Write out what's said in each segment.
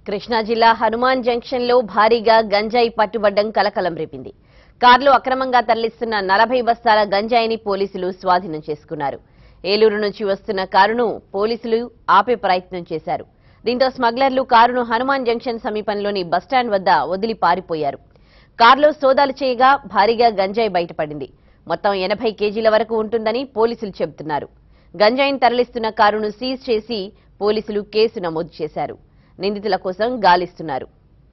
కృష్ణా జిల్లా హనుమాన్ జంక్షన్ లో భారీగా గంజాయి పట్టుబడ్డం కలకలం రేపింది కార్లో అక్రమంగా తరలిస్తున్న నలభై బస్తాల గంజాయిని పోలీసులు స్వాధీనం చేసుకున్నారు ఏలూరు నుంచి వస్తున్న కారును పోలీసులు ఆపే ప్రయత్నం చేశారు దీంతో స్మగ్లర్లు కారును హనుమాన్ జంక్షన్ సమీపంలోని బస్టాండ్ వద్ద వదిలి పారిపోయారు కారులో సోదాలు చేయగా భారీగా గంజాయి బయటపడింది మొత్తం ఎనభై కేజీల వరకు ఉంటుందని పోలీసులు చెబుతున్నారు గంజాయిని తరలిస్తున్న కారును సీజ్ చేసి పోలీసులు కేసు నమోదు చేశారు నిందితుల కోసం గాలిస్తున్నారు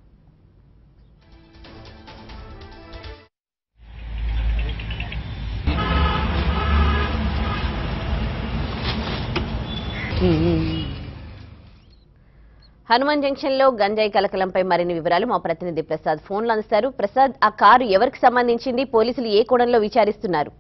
హనుమాన్ జంక్షన్ లో గంజాయి కలకలంపై మరిన్ని వివరాలు మా ప్రతినిధి ప్రసాద్ ఫోన్లో అందిస్తారు ప్రసాద్ ఆ కారు ఎవరికి సంబంధించింది పోలీసులు ఏ కోణంలో విచారిస్తున్నారు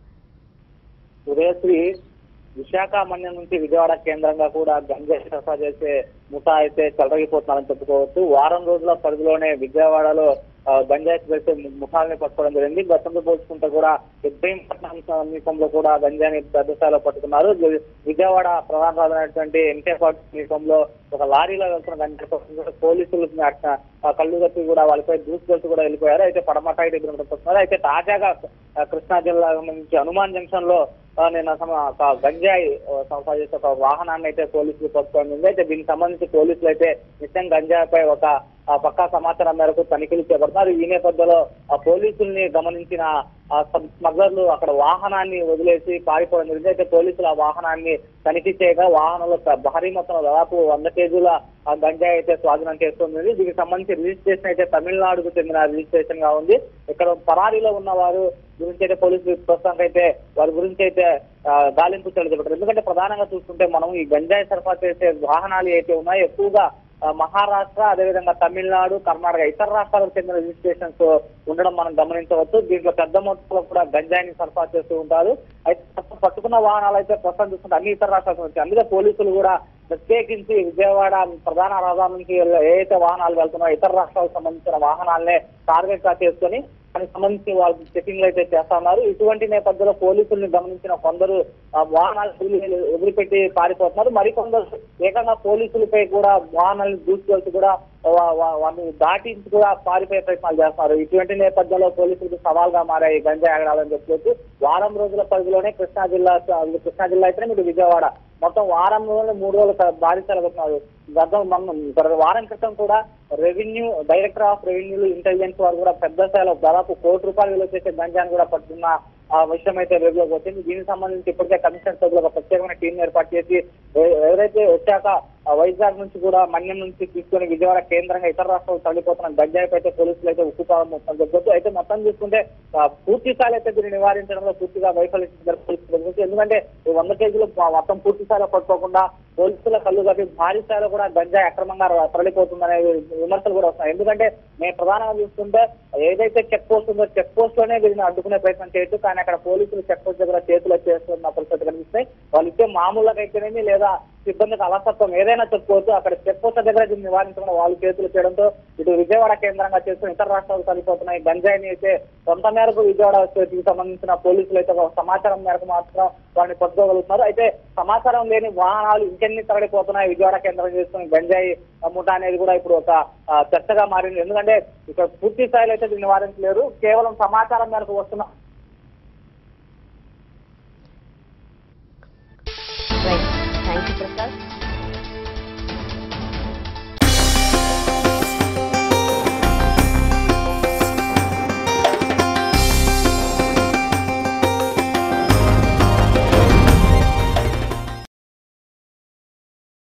ఉదయశ్రీ విశాఖ మన్యం నుంచి విజయవాడ కేంద్రంగా కూడా గంజాయి సరఫరా చేసే ముఠా అయితే చెలరగిపోతున్నారని చెప్పుకోవచ్చు వారం రోజుల పరిధిలోనే విజయవాడలో ఆ, గంజాయి చేసే ముఠాలని పట్టుకోవడం జరిగింది గతంతో పోల్చుకుంటే కూడా ఇబ్రహీంపట్నం సమీపంలో కూడా గంజాయిని పెద్ద స్థాయిలో పట్టుకున్నారు వి- విజయవాడ ప్రధాన రాజైనటువంటి ఎన్కే పార్క్ సమీపంలో ఒక లారీలో వెళ్తున్న గంజాయి పట్టుకున్నారు. పోలీసులు అట్ట- ఆ కళ్ళు కట్టి కూడా వాళ్ళపై దూసుకొచ్చి కూడా వెళ్ళిపోయారు అయితే పడమటాయి దగ్గర పట్టుకున్నారు అయితే తాజాగా ఆ, కృష్ణా జిల్లా నుంచి హనుమాన్ జంక్షన్ లో ఆ, నిన్న సమ- ఒక గంజాయి ఆ, సరఫరా చేసే ఒక వాహనాన్ని అయితే పోలీసులు పట్టుకోండి అయితే దీనికి సంబంధించి పోలీసులు అయితే నిత్యం గంజాయిపై ఒక ఆ, పక్కా సమాచారం మేరకు తనిఖీలు చేపడుతున్నారు ఈ నేపథ్యంలో ఆ పోలీసుల్ని గమనించిన ఆ సబ్- స్మగ్లర్లు అక్కడ వాహనాన్ని వదిలేసి పారిపోవడం జరిగింది అయితే పోలీసులు ఆ వాహనాన్ని తనిఖీ చేయగా వాహనంలో ప- భారీ మొత్తంలో దాదాపు వంద కేజీల ఆ గంజాయి అయితే స్వాధీనం చేస్తుంది దీనికి సంబంధించి రిజిస్ట్రేషన్ అయితే తమిళనాడుకు చెందిన రిజిస్ట్రేషన్ గా ఉంది ఇక్కడ పరారీలో ఉన్న వారు గురించి అయితే పోలీసులు ప్రస్తుతానికి అయితే వారి గురించి అయితే ఆ, గాలింపు చర్యలు చేపట్టారు ఎందుకంటే ప్రధానంగా చూస్తుంటే మనం ఈ గంజాయి సరఫరా చేసే వాహనాలు అయితే ఉన్నాయో ఎక్కువగా ఆ, మహారాష్ట్ర అదేవిధంగా తమిళనాడు కర్ణాటక ఇతర రాష్ట్రాలకు చెందిన రిజిస్ట్రేషన్స్ ఉండడం మనం గమనించవచ్చు దీంట్లో పెద్ద మొత్తంలో కూడా గంజాయిని సరఫరా చేస్తూ ఉంటారు అయితే పట్టుకున్న వాహనాలు అయితే ప్రస్తుతం చూస్తుంటే అన్ని ఇతర రాష్ట్రాల నుంచి అందుకే పోలీసులు కూడా ప్రత్యేకించి విజయవాడ ప్రధాన రహదారి నుంచి ఏ అయితే వాహనాలు వెళ్తున్నాయో ఇతర రాష్ట్రాలకు సంబంధించిన వాహనాలనే టార్గెట్ గా చేసుకొని దానికి సంబంధించి వాళ్ళు చెకింగ్లు అయితే చేస్తా ఉన్నారు ఇటువంటి నేపథ్యంలో పోలీసుల్ని గమనించిన కొందరు ఆ వాహనాలు వదిలి- వదిలిపెట్టి పారిపోతున్నారు మరికొందరు ఏకంగా పోలీసులపై కూడా వాహనాలను దూసుకెళ్తూ కూడా వా- వా- వారిని దాటించి కూడా పారిపోయే ప్రయత్నాలు చేస్తున్నారు ఇటువంటి నేపథ్యంలో పోలీసులకు సవాల్గా మారాయి ఈ గంజాయి ఆగడాలని చెప్పుకోవచ్చు వారం రోజుల పరిధిలోనే కృష్ణా జిల్లా కృష్ణా జిల్లా అయితే మీకు విజయవాడ మొత్తం వారం రోజులు మూడు రోజులు బాధితులు అవుతున్నారు గతం మనం గత వారం క్రితం కూడా revenue director of revenue intelligence వారు కూడా పెద్ద స్థాయిలో దాదాపు కోటి రూపాయలు విలువ చేసే గంజాన్ని కూడా పట్టుకున్న ఆ విషయం అయితే వెలుగులోకి వచ్చింది దీనికి సంబంధించి ఇప్పటికే కమిషన్ సభ్యులు ఒక ప్రత్యేకమైన టీం ఏర్పాటు చేసి ఎ- ఎవరైతే వచ్చాక ఆ వైజాగ్ నుంచి కూడా మన్యం నుంచి తీసుకొని విజయవాడ కేంద్రంగా ఇతర రాష్ట్రాలు తరలిపోతున్న గంజాయిపై అయితే పోలీసులు అయితే ఉక్కుపాదం మొత్తం చెప్పొచ్చు అయితే మొత్తం చూసుకుంటే ఆ, పూర్తి స్థాయిలో అయితే దీన్ని నివారించడంలో పూర్తిగా వైఫల్యం పోలీసులు ఎందుకంటే ఈ వంద కేజీలు మొత్తం పూర్తి స్థాయిలో పట్టుకోకుండా పోలీసుల కళ్ళు కట్టి భారీ స్థాయిలో కూడా గంజాయి అక్రమంగా తరలిపోతుందనే విమర్శలు కూడా వస్తున్నాయి ఎందుకంటే మేము ప్రధానంగా చూస్తుంటే ఏదైతే చెక్ పోస్ట్ ఉందో చెక్ పోస్ట్ లోనే వీళ్ళని అడ్డుకునే ప్రయత్నం చేయొచ్చు కానీ అక్కడ పోలీసులు చెక్ పోస్ట్ దగ్గర చేతులు చేస్తున్న పరిస్థితి కనిపిస్తాయి వాళ్ళు ఇచ్చే మామూలుగాైతేనేమి లేదా సిబ్బందికి అలసత్వం ఏదైనా చెప్పుకోవచ్చు అక్కడ చెక్ పోస్ట్ దగ్గర దీన్ని నివారించడం వాళ్ళు చేతులు చేయడంతో ఇటు విజయవాడ కేంద్రంగా చేసుకుని ఇతర రాష్ట్రాలు సరిపోతున్నాయి గంజాయిని అయితే కొంత మేరకు విజయవాడ స్టేట్కి సంబంధించిన పోలీసులు అయితే ఒక సమాచారం మేరకు మాత్రం వారిని పట్టుకోగలుగుతున్నారు అయితే సమాచారం లేని వాహనాలు ఇంకెన్ని తరలిపోతున్నాయి విజయవాడ కేంద్రం చేసుకుని గంజాయి ముఠా అనేది కూడా ఇప్పుడు ఒక ఆ, చర్చగా మారింది ఎందుకంటే ఇక్కడ పూర్తి స్థాయిలో అయితే దీన్ని నివారించలేరు కేవలం సమాచారం మేరకు వస్తున్న